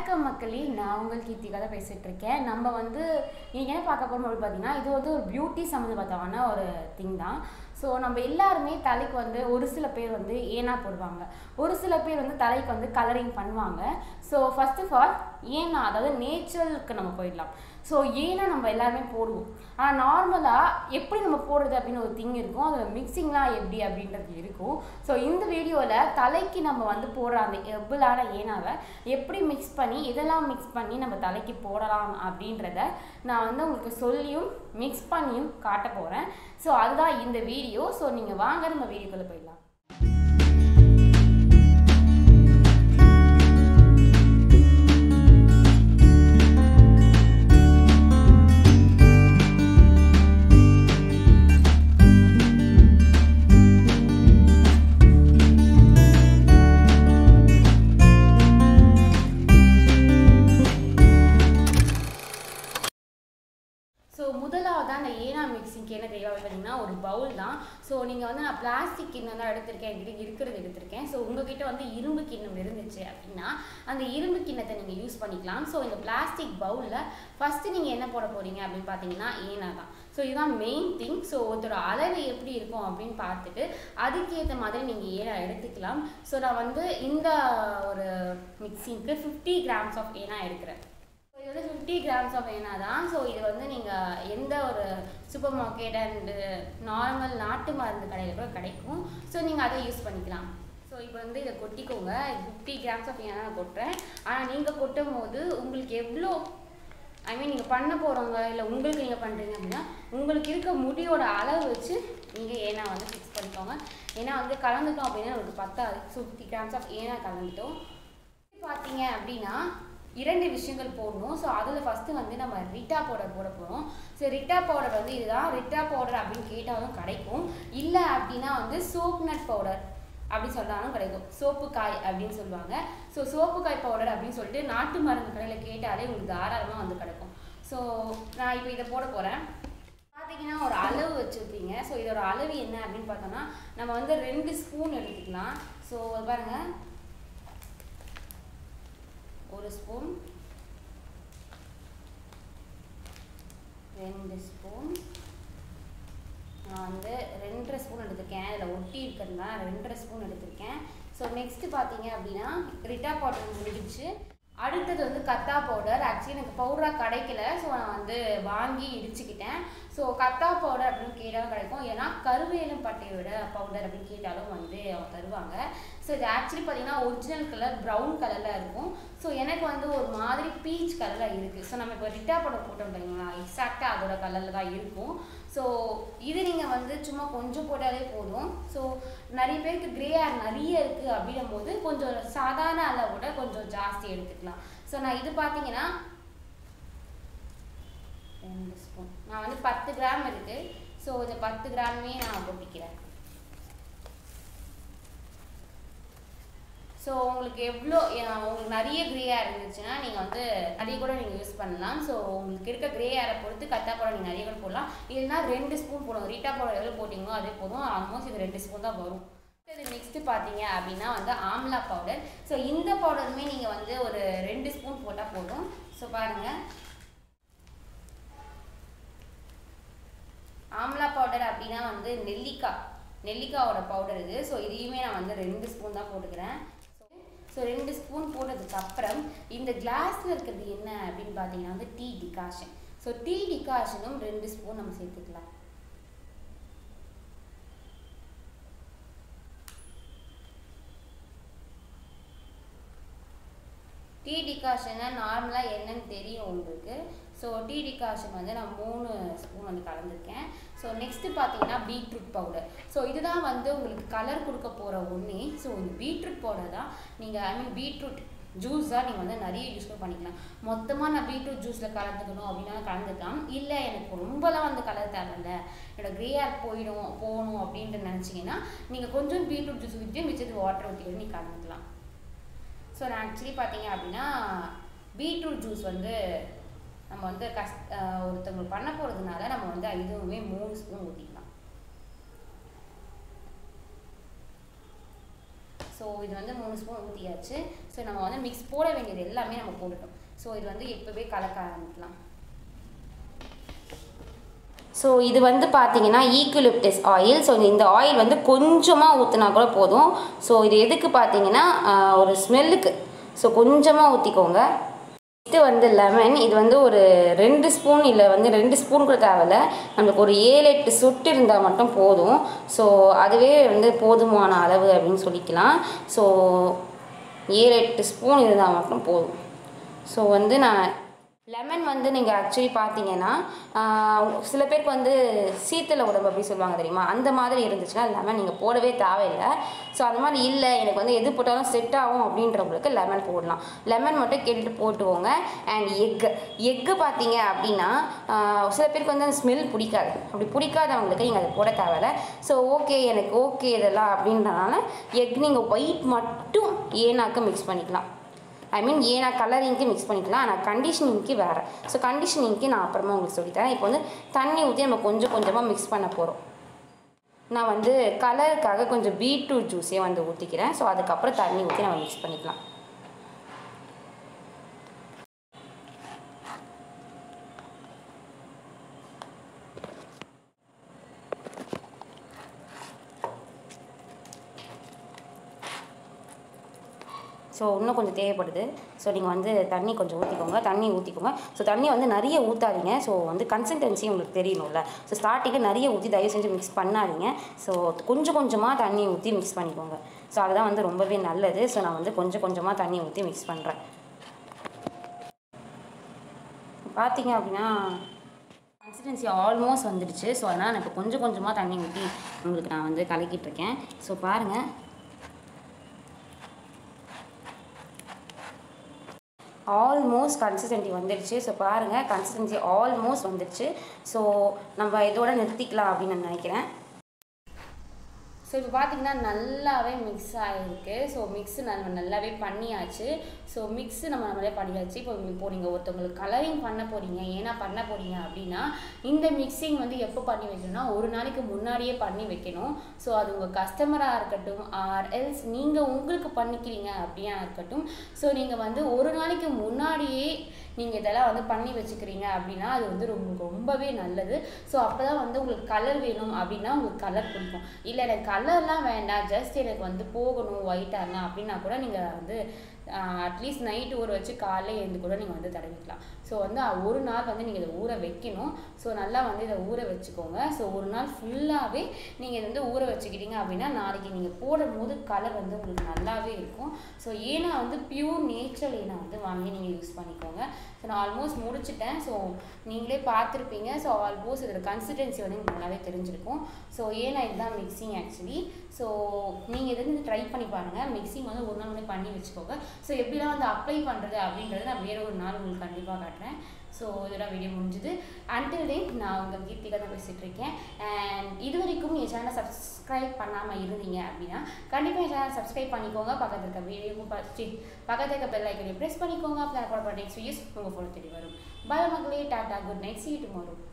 வணக்கம் மக்களே நான் உங்கள் கீர்த்திகா தான் பேசிகிட்டு இருக்கேன் நம்ம வந்து நீங்கள் என்ன பார்க்க போகிறோம் அப்படின்னு பார்த்தீங்கன்னா இது வந்து ஒரு பியூட்டி சம்மந்தப்பட்டமான ஒரு திங் தான் ஸோ நம்ம எல்லாருமே தலைக்கு வந்து ஒரு சில பேர் வந்து ஏனா போடுவாங்க ஒரு சில பேர் வந்து தலைக்கு வந்து கலரிங் பண்ணுவாங்க ஸோ ஃபர்ஸ்ட் ஆஃப் ஆல் ஏனா அதாவது நேச்சுரலுக்கு நம்ம போயிடலாம் ஸோ ஏனா நம்ம எல்லாருமே போடுவோம் ஆனால் நார்மலாக எப்படி நம்ம போடுறது அப்படின்னு ஒரு திங் இருக்கும் அதில் மிக்சிங்லாம் எப்படி அப்படின்றது இருக்கும் ஸோ இந்த வீடியோவில் தலைக்கு நம்ம வந்து போடுற அந்த எவ்வளான ஏனாவை எப்படி மிக்ஸ் பண்ணி இதெல்லாம் மிக்ஸ் பண்ணி நம்ம தலைக்கு போடலாம் அப்படின்றத நான் வந்து உங்களுக்கு சொல்லியும் மிக்ஸ் பண்ணியும் காட்ட போகிறேன் ஸோ அதுதான் இந்த வீடியோ ஸோ நீங்கள் வாங்க நம்ம வீடியோக்குள்ளே போயிடலாம் ஸோ முதலாவதாக அந்த ஏனா மிக்சிங்க்கு என்ன தேவை அப்படின்னு பார்த்தீங்கன்னா ஒரு பவுல் தான் ஸோ நீங்கள் வந்து நான் பிளாஸ்டிக் கிண்ணம் தான் எடுத்திருக்கேன் என்கிட்ட இருக்கிறது எடுத்திருக்கேன் ஸோ உங்ககிட்ட வந்து இரும்பு கிண்ணம் இருந்துச்சு அப்படின்னா அந்த இரும்பு கிண்ணத்தை நீங்கள் யூஸ் பண்ணிக்கலாம் ஸோ இந்த பிளாஸ்டிக் பவுலில் ஃபஸ்ட்டு நீங்கள் என்ன போட போகிறீங்க அப்படின்னு பார்த்தீங்கன்னா ஏனா தான் ஸோ இதுதான் மெயின் திங் ஸோ ஒருத்தரோட அளவு எப்படி இருக்கும் அப்படின்னு பார்த்துட்டு அதுக்கேற்ற மாதிரி நீங்கள் ஏனா எடுத்துக்கலாம் ஸோ நான் வந்து இந்த ஒரு மிக்சிங்க்கு ஃபிஃப்டி கிராம்ஸ் ஆஃப் ஏனா எடுக்கிறேன் ஸோ இது வந்து ஃபிஃப்டி கிராம்ஸ் ஆஃப் ஏனா தான் ஸோ இது வந்து நீங்கள் எந்த ஒரு சூப்பர் மார்க்கெட் அண்டு நார்மல் நாட்டு மருந்து கடையில் கூட கிடைக்கும் ஸோ நீங்கள் அதை யூஸ் பண்ணிக்கலாம் ஸோ இப்போ வந்து இதை கொட்டிக்கோங்க ஃபிஃப்டி கிராம்ஸ் ஆஃப் ஏனா நான் கொட்டுறேன் ஆனால் நீங்கள் கொட்டும் போது உங்களுக்கு எவ்வளோ ஐ மீன் நீங்கள் பண்ண போகிறவங்க இல்லை உங்களுக்கு நீங்கள் பண்ணுறீங்க அப்படின்னா உங்களுக்கு இருக்க முடியோட அளவு வச்சு நீங்கள் ஏனா வந்து ஃபிக்ஸ் பண்ணிக்கோங்க ஏன்னா வந்து கலந்துட்டோம் அப்படின்னா உங்களுக்கு பத்தாது ஃபிஃப்டி கிராம்ஸ் ஆஃப் ஏனா கலந்துட்டோம் பார்த்தீங்க அப்படின்னா இரண்டு விஷயங்கள் போடணும் ஸோ அதில் ஃபஸ்ட்டு வந்து நம்ம ரிட்டா பவுடர் போட போகிறோம் ஸோ ரிட்டா பவுடர் வந்து இதுதான் ரிட்டா பவுடர் அப்படின்னு கேட்டாலும் கிடைக்கும் இல்லை அப்படின்னா வந்து சோப் நட் பவுடர் அப்படி சொன்னாலும் கிடைக்கும் சோப்பு காய் அப்படின்னு சொல்லுவாங்க ஸோ சோப்பு காய் பவுடர் அப்படின்னு சொல்லிட்டு நாட்டு மருந்து கடையில் கேட்டாலே உங்களுக்கு தாராளமாக வந்து கிடைக்கும் ஸோ நான் இப்போ இதை போட போகிறேன் பார்த்தீங்கன்னா ஒரு அளவு வச்சுருப்பீங்க ஸோ இதோட அளவு என்ன அப்படின்னு பார்த்தோம்னா நம்ம வந்து ரெண்டு ஸ்பூன் எடுத்துக்கலாம் ஸோ பாருங்கள் ஒரு ஸ்பூன் ரெண்டு ஸ்பூன் நான் வந்து ரெண்டரை ஸ்பூன் எடுத்திருக்கேன் இதில் ஒட்டி இருக்கிறதுனால ரெண்டரை ஸ்பூன் எடுத்திருக்கேன் ஸோ நெக்ஸ்ட்டு பார்த்தீங்க அப்படின்னா ரிட்டா பவுடர் முடிஞ்சிச்சு அடுத்தது வந்து கத்தா பவுடர் ஆக்சுவலி எனக்கு பவுடராக கிடைக்கல ஸோ நான் வந்து வாங்கி இடிச்சுக்கிட்டேன் ஸோ கத்தா பவுடர் அப்படின்னு கேட்டாலும் கிடைக்கும் ஏன்னா கருவேலம் பட்டையோட பவுடர் அப்படின்னு கேட்டாலும் வந்து அவங்க தருவாங்க ஸோ இது ஆக்சுவலி பார்த்தீங்கன்னா ஒரிஜினல் கலர் ப்ரௌன் கலரில் இருக்கும் ஸோ எனக்கு வந்து ஒரு மாதிரி பீச் கலரில் இருக்குது ஸோ நம்ம இப்போ ரிட்டா பவுடர் போட்டோம் பார்த்தீங்களா எக்ஸாக்டாக அதோட கலரில் தான் இருக்கும் ஸோ இது நீங்கள் வந்து சும்மா கொஞ்சம் போட்டாலே போதும் ஸோ நிறைய பேருக்கு கிரே ஹேர் நிறைய இருக்குது அப்படின்னும் போது கொஞ்சம் சாதாரண அளவோட கொஞ்சம் ஜாஸ்தி எடுத்துக்கலாம் ஸோ நான் இது பார்த்தீங்கன்னா ரெண்டு ஸ்பூன் நான் வந்து பத்து கிராம் இருக்குது ஸோ இந்த பத்து கிராமே நான் கொட்டிக்கிறேன் ஸோ உங்களுக்கு எவ்வளோ உங்களுக்கு நிறைய க்ரே ஹேர் இருந்துச்சுன்னா நீங்கள் வந்து நிறைய கூட நீங்கள் யூஸ் பண்ணலாம் ஸோ உங்களுக்கு இருக்க க்ரே ஹேரை பொறுத்து கத்தா பவுடர் நீங்கள் நிறைய கூட போடலாம் இல்லைன்னா ரெண்டு ஸ்பூன் போடுவோம் ரீட்டா பவுடர் எவ்வளோ போட்டிங்களோ அதே போதும் ஆல்மோஸ்ட் இது ரெண்டு ஸ்பூன் தான் வரும் இது நெக்ஸ்ட்டு பார்த்தீங்க அப்படின்னா வந்து ஆம்லா பவுடர் ஸோ இந்த பவுடருமே நீங்கள் வந்து ஒரு ரெண்டு ஸ்பூன் போட்டால் போதும் ஸோ பாருங்கள் ஆம்லா பவுடர் அப்படின்னா வந்து நெல்லிக்காய் நெல்லிக்காவோட பவுடர் இது ஸோ இதையுமே நான் வந்து ரெண்டு ஸ்பூன் தான் போட்டுக்கிறேன் ஸோ ரெண்டு ஸ்பூன் போட்டதுக்கு அப்புறம் இந்த கிளாஸில் இருக்கிறது என்ன அப்படின்னு பார்த்தீங்கன்னா வந்து டீ டிகாஷன் ஸோ டீ டிகாஷனும் ரெண்டு ஸ்பூன் நம்ம சேர்த்துக்கலாம் டீ டிகாஷனை நார்மலாக என்னன்னு தெரியும் உங்களுக்கு ஸோ டீ டிகாஷன் வந்து நான் மூணு ஸ்பூன் வந்து கலந்துருக்கேன் ஸோ நெக்ஸ்ட்டு பார்த்தீங்கன்னா பீட்ரூட் பவுடர் ஸோ இதுதான் வந்து உங்களுக்கு கலர் கொடுக்க போகிற ஒன்றே ஸோ இந்த பீட்ரூட் பவுடர் தான் நீங்கள் ஐ மீன் பீட்ரூட் ஜூஸாக நீங்கள் வந்து நிறைய யூஸ் பண்ணிக்கலாம் மொத்தமாக நான் பீட்ரூட் ஜூஸில் கலந்துக்கணும் அப்படின்னா கலந்துக்கலாம் இல்லை எனக்கு ரொம்பலாம் வந்து கலர் தேவையில்ல என்னோடய க்ரே ஹேர் போயிடும் போகணும் அப்படின்ட்டு நினச்சிங்கன்னா நீங்கள் கொஞ்சம் பீட்ரூட் ஜூஸ் ஊற்றி மிச்சது வாட்டர் ஊற்றி நீங்கள் கலந்துக்கலாம் ஸோ நான் ஆக்சுவலி பார்த்தீங்க அப்படின்னா பீட்ரூட் ஜூஸ் வந்து நம்ம வந்து கஷ் ஒருத்தவங்களுக்கு பண்ண போகிறதுனால நம்ம வந்து இதுவுமே மூணு ஸ்பூன் ஊற்றிக்கலாம் ஸோ இது வந்து மூணு ஸ்பூன் ஊற்றியாச்சு ஸோ நம்ம வந்து மிக்ஸ் போட வேண்டியது எல்லாமே நம்ம போட்டுட்டோம் ஸோ இது வந்து இப்போவே கலக்க ஆரம்பிக்கலாம் ஸோ இது வந்து பார்த்தீங்கன்னா ஈக்குலிப்டஸ் ஆயில் ஸோ இந்த ஆயில் வந்து கொஞ்சமாக ஊற்றினா கூட போதும் ஸோ இது எதுக்கு பார்த்தீங்கன்னா ஆஹ், ஒரு ஸ்மெல்லுக்கு ஸோ கொஞ்சமாக ஊற்றிக்கோங்க இது வந்து லெமன் இது வந்து ஒரு ரெண்டு ஸ்பூன் இல்லை வந்து ரெண்டு ஸ்பூன் கூட தேவையில்ல நம்மளுக்கு ஒரு ஏழு எட்டு சொட்டு இருந்தால் மட்டும் போதும் ஸோ அதுவே வந்து போதுமான அளவு அப்படின்னு சொல்லிக்கலாம் ஸோ ஏழு எட்டு ஸ்பூன் இருந்தால் மட்டும் போதும் ஸோ வந்து நான் லெமன் வந்து நீங்கள் ஆக்சுவலி பார்த்தீங்கன்னா ஆஹ், சில பேருக்கு வந்து சீத்தல உடம்பு அப்படி சொல்லுவாங்க தெரியுமா அந்த மாதிரி இருந்துச்சுன்னா லெமன் நீங்கள் போடவே தேவையில்லை ஸோ அந்த மாதிரி இல்லை எனக்கு வந்து எது போட்டாலும் செட் ஆகும் அப்படின்றவங்களுக்கு லெமன் போடலாம் லெமன் மட்டும் கேட்டுட்டு போட்டுக்கோங்க அண்ட் எக்கு எக்கு பார்த்தீங்க அப்படின்னா ஆஹ், சில பேருக்கு வந்து அந்த ஸ்மெல் பிடிக்காது அப்படி பிடிக்காதவங்களுக்கு நீங்கள் அதை போட தேவையில்ல ஸோ ஓகே எனக்கு ஓகே இதெல்லாம் அப்படின்றனால எக் நீங்கள் ஒயிட் மட்டும் ஏனாக்கு மிக்ஸ் பண்ணிக்கலாம் ஐ மீன் ஏன்னா கலரிங்க்கு மிக்ஸ் பண்ணிக்கலாம் ஆனால் கண்டிஷனிங்க்கு வேறு ஸோ கண்டிஷனிங்க்கு நான் அப்புறமா உங்களுக்கு சொல்லித்தரேன் இப்போ வந்து தண்ணி ஊற்றி நம்ம கொஞ்சம் கொஞ்சமாக மிக்ஸ் பண்ண போகிறோம் நான் வந்து கலருக்காக கொஞ்சம் பீட்ரூட் ஜூஸே வந்து ஊற்றிக்கிறேன் ஸோ அதுக்கப்புறம் தண்ணி ஊற்றி நம்ம மிக்ஸ் பண்ணிக்கலாம் ஸோ இன்னும் கொஞ்சம் தேவைப்படுது ஸோ நீங்கள் வந்து தண்ணி கொஞ்சம் ஊற்றிக்கோங்க தண்ணி ஊற்றிக்கோங்க ஸோ தண்ணி வந்து நிறைய ஊற்றாதீங்க ஸோ வந்து கன்சிஸ்டன்சி உங்களுக்கு தெரியணும்ல ஸோ ஸ்டார்டிங்கில் நிறைய ஊற்றி தயவு செஞ்சு மிக்ஸ் பண்ணாதீங்க ஸோ கொஞ்சம் கொஞ்சமாக தண்ணி ஊற்றி மிக்ஸ் பண்ணிக்கோங்க ஸோ அதுதான் வந்து ரொம்பவே நல்லது ஸோ நான் வந்து கொஞ்சம் கொஞ்சமாக தண்ணி ஊற்றி மிக்ஸ் பண்ணுறேன் பார்த்தீங்க அப்படின்னா கன்சிஸ்டன்சி ஆல்மோஸ்ட் வந்துடுச்சு ஸோ அதனால் நான் இப்போ கொஞ்சம் கொஞ்சமாக தண்ணி ஊற்றி உங்களுக்கு நான் வந்து கலக்கிட்டு இருக்கேன் ஸோ பாருங்கள் ஆல்மோஸ்ட் கன்சிஸ்டன்சி வந்துடுச்சு ஸோ பாருங்கள் கன்சிஸ்டன்சி ஆல்மோஸ்ட் வந்துடுச்சு ஸோ நம்ம இதோட நிறுத்திக்கலாம் அப்படின்னு நான் நினைக்கிறேன் ஸோ இப்போ பார்த்தீங்கன்னா நல்லாவே மிக்ஸ் ஆகிருக்கு ஸோ மிக்ஸ் நம்ம நல்லாவே பண்ணியாச்சு ஸோ மிக்ஸ் நம்ம நம்மளே பண்ணியாச்சு இப்போ இப்போ நீங்கள் ஒருத்தவங்களுக்கு கலரிங் பண்ண போகிறீங்க ஏன்னா பண்ண போகிறீங்க அப்படின்னா இந்த மிக்சிங் வந்து எப்போ பண்ணி வைக்கணும்னா ஒரு நாளைக்கு முன்னாடியே பண்ணி வைக்கணும் ஸோ அது உங்கள் கஸ்டமராக இருக்கட்டும் ஆர் எல்ஸ் நீங்கள் உங்களுக்கு பண்ணிக்கிறீங்க அப்படியா இருக்கட்டும் ஸோ நீங்கள் வந்து ஒரு நாளைக்கு முன்னாடியே நீங்கள் இதெல்லாம் வந்து பண்ணி வச்சுக்கிறீங்க அப்படின்னா அது வந்து ரொம்ப ரொம்பவே நல்லது ஸோ அப்போ தான் வந்து உங்களுக்கு கலர் வேணும் அப்படின்னா உங்களுக்கு கலர் பிடிக்கும் இல்லை எனக்கு கலர்லாம் வேண்டாம் ஜஸ்ட் எனக்கு வந்து போகணும் ஒயிட்டாக அப்படின்னா கூட நீங்கள் வந்து அட்லீஸ்ட் நைட்டு ஊற வச்சு காலைல எழுந்து கூட நீங்கள் வந்து தடவிக்கலாம் ஸோ வந்து ஒரு நாள் வந்து நீங்கள் இதை ஊற வைக்கணும் ஸோ நல்லா வந்து இதை ஊற வச்சுக்கோங்க ஸோ ஒரு நாள் ஃபுல்லாகவே நீங்கள் இதை வந்து ஊற வச்சுக்கிட்டீங்க அப்படின்னா நாளைக்கு நீங்கள் போடும் போது கலர் வந்து உங்களுக்கு நல்லாவே இருக்கும் ஸோ ஏன்னா வந்து பியூர் நேச்சுரல் ஏனா வந்து வாங்கி நீங்கள் யூஸ் பண்ணிக்கோங்க ஸோ நான் ஆல்மோஸ்ட் முடிச்சிட்டேன் ஸோ நீங்களே பார்த்துருப்பீங்க ஸோ ஆல்மோஸ்ட் இதோட கன்சிஸ்டன்சி வந்து எனக்கு நல்லாவே தெரிஞ்சிருக்கும் ஸோ ஏன்னா இதுதான் மிக்சிங் ஆக்சுவலி ஸோ நீங்கள் இதை வந்து ட்ரை பண்ணி பாருங்கள் மிக்சிங் வந்து ஒரு நாள் வந்து பண்ணி வச்சுக்கோங்க ஸோ எப்படிலாம் வந்து அப்ளை பண்ணுறது அப்படின்றத நான் வேற ஒரு நாள் உங்களுக்கு கண்டிப்பாக காட்டுறேன் ஸோ இதோட வீடியோ முடிஞ்சுது அன்டில் டே நான் உங்கள் கீர்த்திகா தான் பேசிகிட்டு இருக்கேன் அண்ட் இது வரைக்கும் என் சேனலை சப்ஸ்கிரைப் பண்ணாமல் இருந்தீங்க அப்படின்னா கண்டிப்பாக என் சேனல் சப்ஸ்கிரைப் பண்ணிக்கோங்க பக்கத்தில் இருக்க வீடியோக்கும் பார்த்து பக்கத்தில் இருக்க பெல் ஐக்கனை ப்ரெஸ் பண்ணிக்கோங்க அப்போ நான் போட நெக்ஸ்ட் வீடியோஸ் உங்கள் ஃபோன் தேடி வரும் பாய் மக்களே tata good night see tomorrow